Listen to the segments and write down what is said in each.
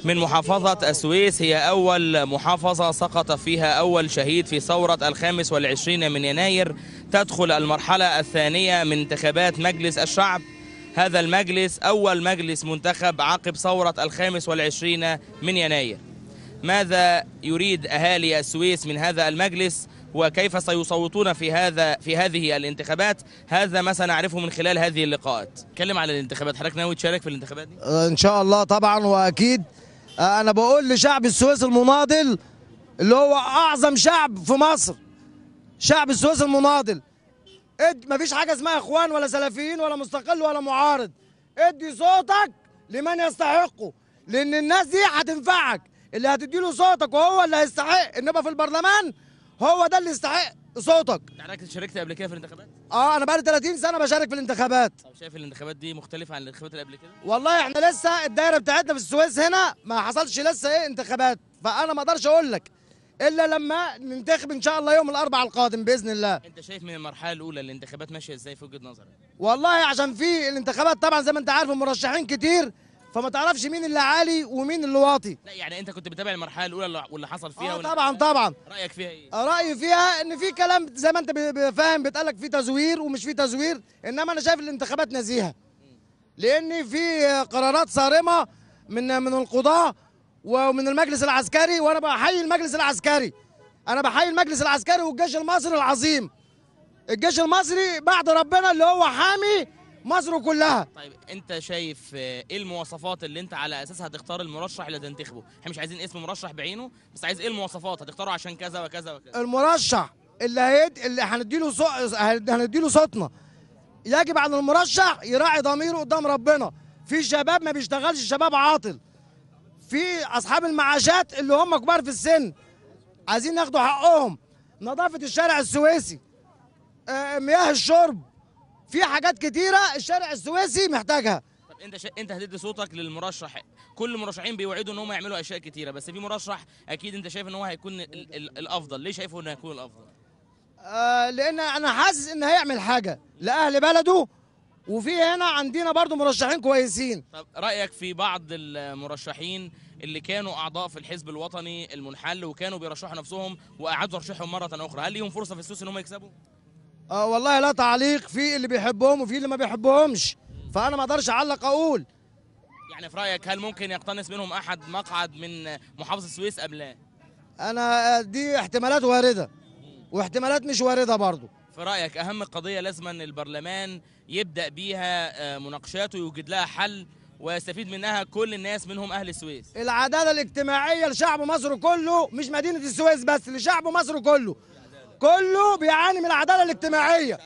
من محافظة السويس هي أول محافظة سقط فيها أول شهيد في ثورة الخامس والعشرين من يناير تدخل المرحلة الثانية من انتخابات مجلس الشعب هذا المجلس أول مجلس منتخب عقب ثورة الخامس والعشرين من يناير ماذا يريد أهالي السويس من هذا المجلس وكيف سيصوتون في هذا في هذه الانتخابات هذا ما سنعرفه من خلال هذه اللقاءات اتكلم على الانتخابات حضرتك ناوي تشارك في الانتخابات دي آه، ان شاء الله طبعا واكيد آه، انا بقول لشعب السويس المناضل اللي هو اعظم شعب في مصر شعب السويس المناضل اد مفيش حاجه اسمها اخوان ولا سلفيين ولا مستقل ولا معارض ادي صوتك لمن يستحقه لان الناس دي هتنفعك اللي هتديله صوتك وهو اللي هيستحق ان يبقى في البرلمان هو ده اللي يستحق صوتك حضرتك شاركت قبل كده في الانتخابات اه انا بقالي 30 سنه بشارك في الانتخابات طب شايف الانتخابات دي مختلفة عن الانتخابات اللي قبل كده والله احنا لسه الدايره بتاعتنا في السويس هنا ما حصلش لسه ايه انتخابات فانا ما اقدرش اقول لك الا لما ننتخب ان شاء الله يوم الاربعاء القادم باذن الله انت شايف من المرحلة الأولى الانتخابات ماشية ازاي في وجهة نظرك والله عشان في الانتخابات طبعا زي ما انت عارف المرشحين كتير فما تعرفش مين اللي عالي ومين اللي واطي لا يعني انت كنت بتابع المرحلة الأولى واللي حصل فيها اه واللي- طبعا طبعا رأيك فيها ايه رايي فيها ان في كلام زي ما انت ب- ب- فاهم بيتقالك في تزوير ومش في تزوير انما انا شايف الانتخابات نزيهه لان في قرارات صارمه من من القضاه ومن المجلس العسكري وانا بحيي المجلس العسكري انا بحيي المجلس العسكري والجيش المصري العظيم الجيش المصري بعد ربنا اللي هو حامي مصر كلها طيب انت شايف آه، ايه المواصفات اللي انت على اساسها هتختار المرشح اللي هتنتخبه احنا مش عايزين اسم مرشح بعينه بس عايز ايه المواصفات هتختاره عشان كذا وكذا وكذا المرشح اللي هيد اللي هنديله صو... هنديله صوتنا يجب على المرشح يراعي ضميره قدام ربنا في شباب ما بيشتغلش شباب عاطل في اصحاب المعاشات اللي هم كبار في السن عايزين ياخدوا حقهم نظافه الشارع السويسي آه، مياه الشرب في حاجات كتيره الشارع السويسي محتاجها طب انت شا... انت هتدي صوتك للمرشح كل المرشحين بيوعدوا ان هم يعملوا اشياء كتيره بس في مرشح اكيد انت شايف ان هو هيكون ال... ال... الافضل ليه شايفه انه هيكون الافضل آه، لان انا حاسس ان هيعمل حاجه لاهل بلده وفي هنا عندنا برضو مرشحين كويسين طب رايك في بعض المرشحين اللي كانوا اعضاء في الحزب الوطني المنحل وكانوا بيرشحوا نفسهم واعادوا ترشيحهم مره اخرى هل ليهم فرصه في السويس ان هم يكسبوا آه والله لا تعليق في اللي بيحبهم وفي اللي ما بيحبهمش فانا ما اقدرش اعلق اقول يعني في رايك هل ممكن يقتنص منهم احد مقعد من محافظه السويس ام لا انا آه، دي احتمالات وارده واحتمالات مش وارده برضو في رايك اهم قضيه لازم ان البرلمان يبدا بيها آه، مناقشات ويوجد لها حل ويستفيد منها كل الناس منهم اهل السويس العداله الاجتماعيه لشعب مصر كله مش مدينه السويس بس لشعب مصر كله كله بيعاني من العداله الاجتماعيه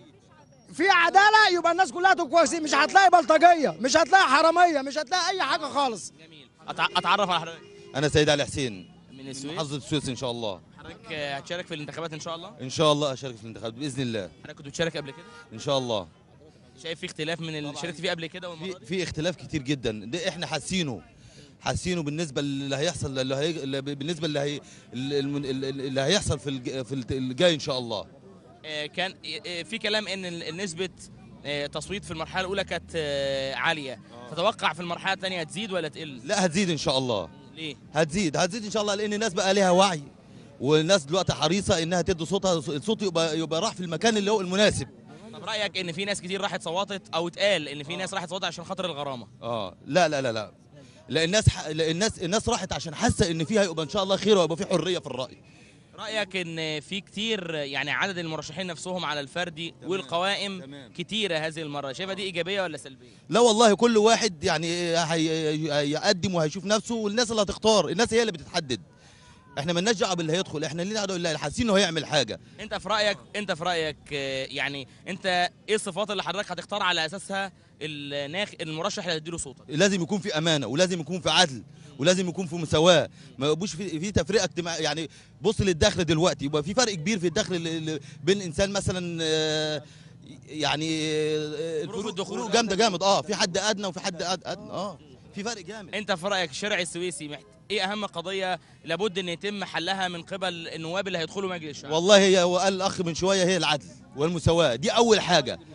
في عداله يبقى الناس كلها تبقى كويسين مش هتلاقي بلطجيه مش هتلاقي حراميه مش هتلاقي اي حاجه خالص جميل أتع... اتعرف على حضرتك انا سيد علي حسين من من السويس محافظه السويس ان شاء الله حضرتك آه، هتشارك في الانتخابات ان شاء الله ان شاء الله اشارك في الانتخابات باذن الله حضرتك كنت بتشارك قبل كده ان شاء الله شايف في اختلاف من اللي شاركت فيه قبل كده والمره في دي في اختلاف كتير جدا ده احنا حاسينه حاسينه بالنسبه اللي هيحصل اللي هي اللي بالنسبه اللي هي اللي اللي هيحصل في الج- في الت- الجاي ان شاء الله آه، كان آه، في كلام ان ال- نسبه آه، تصويت في المرحله الاولى كانت آه، عاليه تتوقع في المرحله الثانيه تزيد ولا تقل لا هتزيد ان شاء الله ليه هتزيد هتزيد ان شاء الله لان الناس بقى ليها وعي والناس دلوقتي حريصه انها تدي صوتها الصوت يبقى يبقى راح في المكان اللي هو المناسب طب رايك ان في ناس كتير راحت صوتت او اتقال ان في ناس راحت صوتت عشان خاطر الغرامه اه لا لا لا لا لا الناس ح... لا الناس الناس راحت عشان حاسه ان فيها يبقى ان شاء الله خير ويبقى في حريه في الراي رايك ان في كتير يعني عدد المرشحين نفسهم على الفردي والقوائم تمام. كتيره هذه المره شايفها دي ايجابيه ولا سلبيه لا والله كل واحد يعني هي- هيقدم وهيشوف نفسه والناس اللي هتختار الناس هي اللي بتتحدد احنا مالناش دعوه باللي هيدخل احنا لينا دعوه باللي حاسين انه هيعمل حاجه انت في رايك انت في رايك آه، يعني انت ايه الصفات اللي حضرتك هتختار على اساسها الناخ المرشح اللي هتديله صوتك لازم يكون في امانه ولازم يكون في عدل ولازم يكون في مساواه ما يبقوش في, في تفرقه اجتماعيه يعني بص للدخل دلوقتي يبقى في فرق كبير في الدخل اللي- اللي بين انسان مثلا آه، يعني آه، ظروف الدخول. الفروق جامده جامد اه في حد ادنى وفي حد أد- ادنى اه في فرق جامد انت في رايك الشارع السويسي محت... ايه اهم قضيه لابد ان يتم حلها من قبل النواب اللي هيدخلوا مجلس الشعب والله هي هو قال الاخ من شويه هي العدل والمساواه دي اول حاجه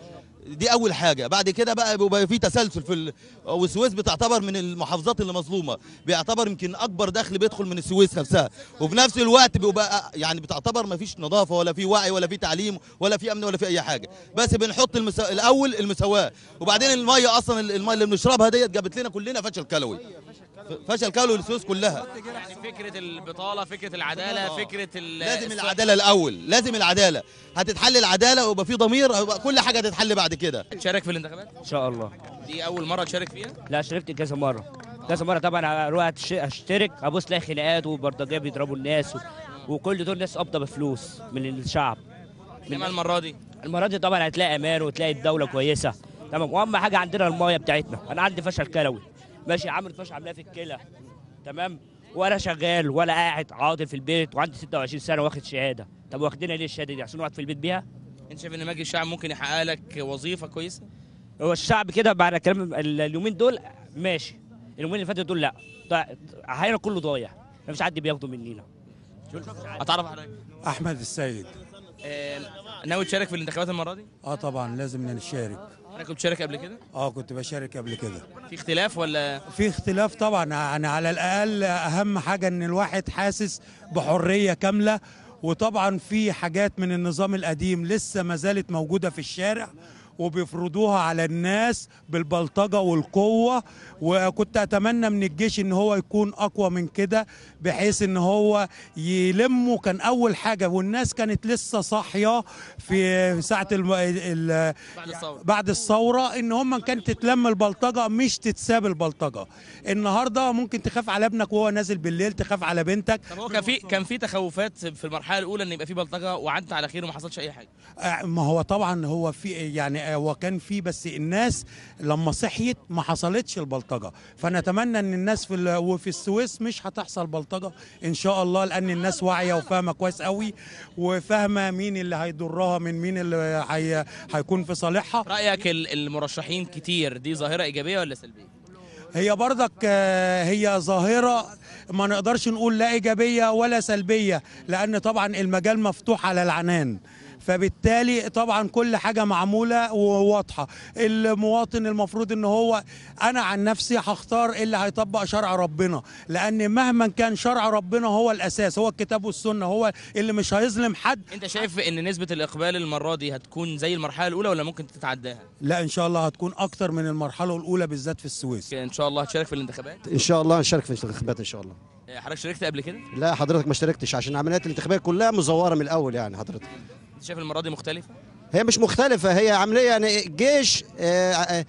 دي اول حاجه بعد كده بقى بيبقى في تسلسل في ال... والسويس بتعتبر من المحافظات اللي مظلومه بيعتبر يمكن اكبر دخل بيدخل من السويس نفسها وفي نفس الوقت بيبقى يعني بتعتبر ما فيش نظافه ولا في وعي ولا في تعليم ولا في امن ولا في اي حاجه بس بنحط المسا... الاول المساواه وبعدين الميه اصلا الميه اللي بنشربها ديت جابت لنا كلنا فشل كلوي فشل كلوي للسويس كلها يعني فكره البطاله فكره العداله فكره ال- لازم الس- العداله الاول لازم العداله هتتحل العداله ويبقى في ضمير يبقى كل حاجه هتتحل بعد كده تشارك في الانتخابات ان شاء الله دي اول مره تشارك فيها لا شاركت كذا مره كذا مره طبعا اروح أتش- اشترك ابص الاقي خناقات وبرضجيه بيضربوا الناس و... وكل دول ناس قابضه بفلوس من الشعب انما المره دي المره دي طبعا هتلاقي امان وتلاقي الدوله كويسه تمام واهم حاجه عندنا المايه بتاعتنا انا عندي فشل كلوي ماشي عامل فشل عاملاه في الكلى تمام ولا شغال ولا قاعد عاطل في البيت وعندي 26 سنه واخد شهاده طب واخدينها ليه الشهاده دي عشان اقعد في البيت بيها انت شايف ان مجلس الشعب ممكن يحقق لك وظيفه كويسه هو الشعب كده بعد الكلام ال- اليومين دول ماشي اليومين اللي فاتوا دول لا ضاع- احيانا كله ضايع مفيش حد بياخده مننا اتعرف على حضرتك احمد السيد آه، ناوي تشارك في الانتخابات المره دي اه طبعا لازم نشارك انا كنت شارك قبل كده اه كنت بشارك قبل كده في اختلاف ولا في اختلاف طبعا يعني على الاقل اهم حاجه ان الواحد حاسس بحريه كامله وطبعا في حاجات من النظام القديم لسه ما زالت موجوده في الشارع وبيفرضوها على الناس بالبلطجه والقوه وكنت اتمنى من الجيش ان هو يكون اقوى من كده بحيث ان هو يلمه كان اول حاجه والناس كانت لسه صاحيه في ساعه الم... ال... بعد الثوره بعد الثوره ان هم كانت تتلم البلطجه مش تتساب البلطجه النهارده ممكن تخاف على ابنك وهو نازل بالليل تخاف على بنتك طب هو كان في كان في تخوفات في المرحله الاولى ان يبقى في بلطجه وعدت على خير وما حصلش اي حاجه آه، ما هو طبعا هو في يعني آه، هو كان في بس الناس لما صحيت ما حصلتش البلطجه فنتمنى ان الناس في ال- وفي السويس مش هتحصل بلطجه ان شاء الله لان الناس واعيه وفاهمه كويس قوي وفاهمه مين اللي هيضرها من مين اللي هي هيكون في صالحها رايك ال- المرشحين كتير دي ظاهره ايجابيه ولا سلبيه هي برضك آه، هي ظاهرة ما نقدرش نقول لا إيجابية ولا سلبية لأن طبعا المجال مفتوح على العنان فبالتالي طبعا كل حاجة معمولة وواضحة المواطن المفروض ان هو انا عن نفسي هختار اللي هيطبق شرع ربنا لان مهما كان شرع ربنا هو الاساس هو الكتاب والسنة هو اللي مش هيظلم حد انت شايف ان نسبه الاقبال المره دي هتكون زي المرحله الاولى ولا ممكن تتعداها لا ان شاء الله هتكون اكتر من المرحلة الاولى بالذات في السويس ان شاء الله هتشارك في الانتخابات ان شاء الله نشارك في الانتخابات ان شاء الله آه، حضرتك شاركت قبل كده لا حضرتك ما اشتركتش عشان عمليات الانتخابيه كلها مزوره من الاول يعني حضرتك انت شايف المره دي مختلفه هي مش مختلفه هي عمليه يعني الجيش آه، آه،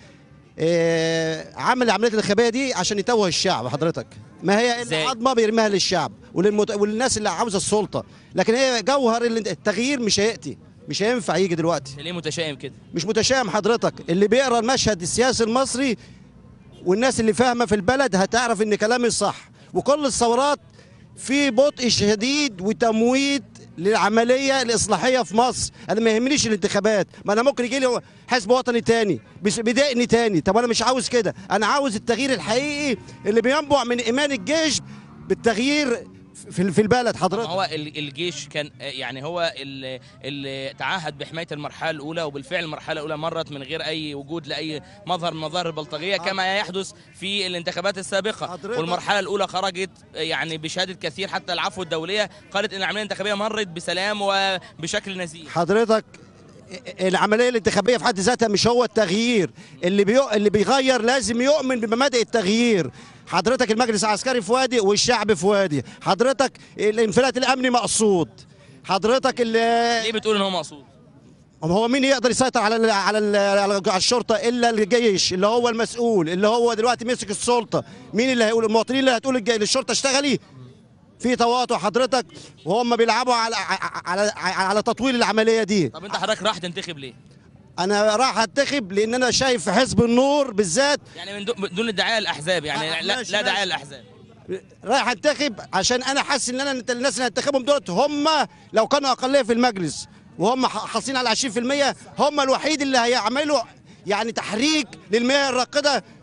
آه، عمل العمليات الانتخابيه دي عشان يتوه الشعب حضرتك ما هي إزاي؟ الا عظمه بيرميها للشعب وللمت... وللناس اللي عاوزه السلطه لكن هي جوهر ال- التغيير مش هياتي مش هينفع يجي دلوقتي انت ليه متشائم كده مش متشائم حضرتك اللي بيقرا المشهد السياسي المصري والناس اللي فاهمه في البلد هتعرف ان كلامي صح وكل الثورات في بطء شديد وتمويد للعمليه الاصلاحيه في مصر انا ما يهمنيش الانتخابات ما انا ممكن يجي لي حزب وطني تاني بس- بيضايقني تاني طب انا مش عاوز كده انا عاوز التغيير الحقيقي اللي بينبع من ايمان الجيش بالتغيير في في البلد ما حضرتك هو ال- الجيش كان آه، يعني هو اللي, اللي تعهد بحمايه المرحله الاولى وبالفعل المرحله الاولى مرت من غير اي وجود لاي مظهر من مظاهر البلطجيه كما يحدث في الانتخابات السابقه حضرتك- والمرحله الاولى خرجت آه، يعني بشهاده كثير حتى العفو الدوليه قالت ان العمليه الانتخابيه مرت بسلام وبشكل نزيه حضرتك العمليه الانتخابيه في حد ذاتها مش هو التغيير اللي بيو... اللي بيغير لازم يؤمن بمبادئ التغيير حضرتك المجلس العسكري في وادي والشعب في وادي حضرتك الانفلات الامني مقصود حضرتك اللي ليه بتقول ان هو مقصود هو مين يقدر يسيطر على ال على ال على الشرطه الا الجيش اللي هو المسؤول اللي هو دلوقتي مسك السلطه مين اللي هيقول المواطنين اللي هتقول الج- للشرطه اشتغلي في تواطؤ حضرتك وهم بيلعبوا على على على تطويل العمليه دي طب انت حضرتك راح تنتخب ليه انا راح انتخب لان انا شايف في حزب النور بالذات يعني من دون- بدون الدعايه الاحزاب يعني آه، لا, ماشي، لا دعايه ماشي. الاحزاب رايح انتخب عشان انا حاسس ان انا الناس اللي هنتخبهم دولت هم لو كانوا اقليه في المجلس وهم ح- حاصلين على 20% هم الوحيد اللي هيعملوا يعني تحريك للمياه الراكده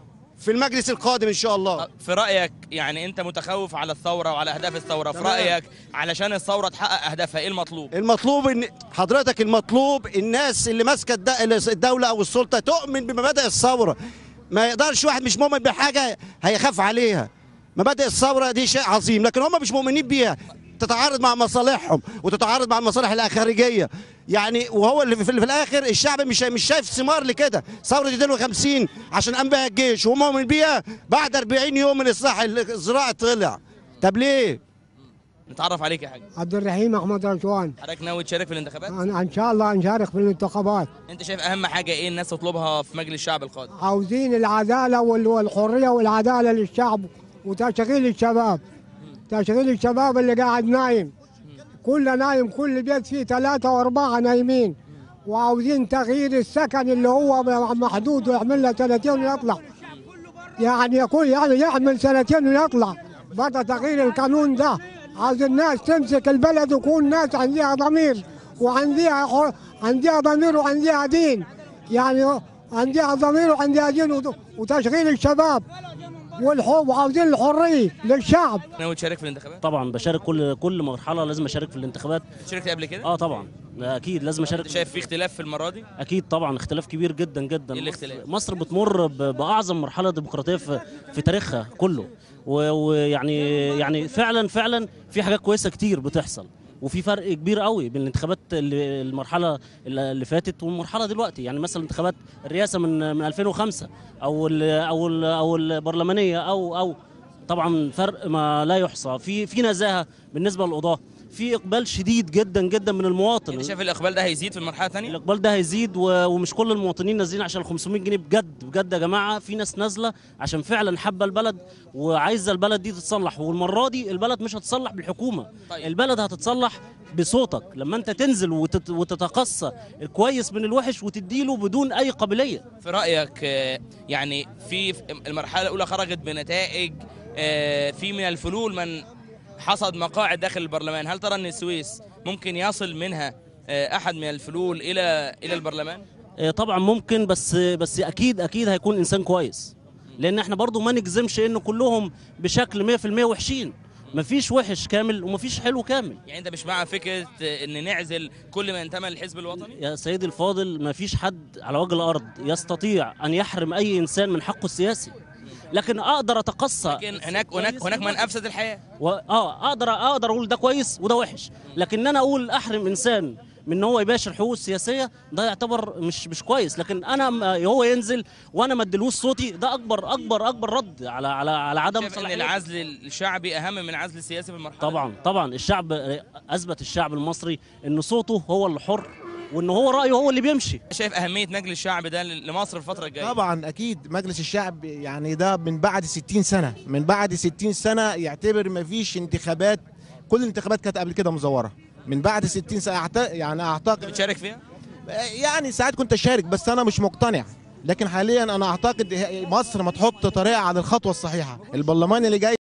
في المجلس القادم ان شاء الله في رايك يعني انت متخوف على الثوره وعلى اهداف الثوره في تمام. رايك علشان الثوره تحقق اهدافها ايه المطلوب المطلوب ان حضرتك المطلوب الناس اللي ماسكه الد- الدوله او السلطه تؤمن بمبادئ الثوره ما يقدرش واحد مش مؤمن بحاجه هيخاف عليها مبادئ الثوره دي شيء عظيم لكن هم مش مؤمنين بيها تتعارض مع مصالحهم وتتعارض مع المصالح الخارجيه يعني وهو اللي في, في الاخر الشعب مش مش شايف ثمار لكده ثوره 52 عشان قام بها الجيش وهم مؤمن بيها بعد 40 يوم من اصلاح الزراعه طلع طب ليه نتعرف عليك يا حاج عبد الرحيم احمد رشوان حضرتك ناوي تشارك في الانتخابات أنا ان شاء الله نشارك في الانتخابات انت شايف اهم حاجه ايه الناس تطلبها في مجلس الشعب القادم عاوزين العداله وال- والحريه والعداله للشعب وتشغيل الشباب تشغيل الشباب اللي قاعد نايم كله نايم كل بيت فيه ثلاثه واربعه نايمين وعاوزين تغيير السكن اللي هو محدود ويعمل له سنتين ويطلع يعني يكون يعني يعمل سنتين ويطلع بدا تغيير القانون ده عاوز الناس تمسك البلد ويكون ناس عندها ضمير وعندها حر- عندها ضمير وعندها دين يعني عندها ضمير وعندها دين وت- وتشغيل الشباب والحب وعاوزين الحريه للشعب ناوي تشارك في الانتخابات طبعا بشارك كل كل مرحله لازم اشارك في الانتخابات شاركت قبل كده اه طبعا لا، اكيد لازم اشارك انت شايف في اختلاف في المره دي اكيد طبعا اختلاف كبير جدا جدا إيه الاختلاف؟ مصر بتمر ب- باعظم مرحله ديمقراطيه في, في تاريخها كله و- ويعني يعني فعلا فعلا في حاجات كويسه كتير بتحصل وفي فرق كبير قوي بين الانتخابات اللي المرحله اللي اللي فاتت والمرحله دلوقتي يعني مثلا انتخابات الرئاسه من من 2005 او ال او ال او البرلمانيه او او طبعا فرق ما لا يحصى في في نزاهه بالنسبه للقضاه في اقبال شديد جدا جدا من المواطن انت شايف الاقبال ده هيزيد في المرحله الثانيه الاقبال ده هيزيد و- ومش كل المواطنين نازلين عشان ال 500 جنيه بجد بجد يا جماعه في ناس نازله عشان فعلا حابه البلد وعايزه البلد دي تتصلح والمره دي البلد مش هتتصلح بالحكومه طيب. البلد هتصلح بصوتك لما انت تنزل وتت... وتتقصى الكويس من الوحش وتديله بدون اي قابليه في رايك آه، يعني في في المرحله الاولى خرجت بنتائج آه، في من الفلول من حصد مقاعد داخل البرلمان هل ترى ان السويس ممكن يصل منها آه، احد من الفلول الى الى البرلمان آه، طبعا ممكن بس بس اكيد اكيد هيكون انسان كويس لان احنا برضو ما نجزمش انه كلهم بشكل 100% وحشين مفيش وحش كامل ومفيش حلو كامل يعني انت مش مع فكره آه، ان نعزل كل من انتمى للحزب الوطني يا سيدي الفاضل ما فيش حد على وجه الارض يستطيع ان يحرم اي انسان من حقه السياسي لكن اقدر اتقصى لكن هناك هناك هناك من افسد الحياه و... اه اقدر اقدر اقول ده كويس وده وحش لكن انا اقول احرم انسان من ان هو يباشر حقوقه السياسيه ده يعتبر مش مش كويس لكن انا م- هو ينزل وانا ما اديلوش صوتي ده اكبر اكبر اكبر رد على على على عدم شايف ان صلاحية. العزل الشعبي اهم من العزل السياسي في المرحله طبعا طبعا الشعب اثبت الشعب المصري ان صوته هو اللي حر وان هو رايه هو اللي بيمشي شايف اهميه مجلس الشعب ده لمصر الفتره الجايه طبعا اكيد مجلس الشعب يعني ده من بعد 60 سنه من بعد 60 سنه يعتبر ما فيش انتخابات كل الانتخابات كانت قبل كده مزوره من بعد 60 سنه أعت... يعني اعتقد بتشارك فيها يعني ساعات كنت اشارك بس انا مش مقتنع لكن حاليا انا اعتقد مصر ما تحط طريقه على الخطوه الصحيحه البرلمان اللي جاي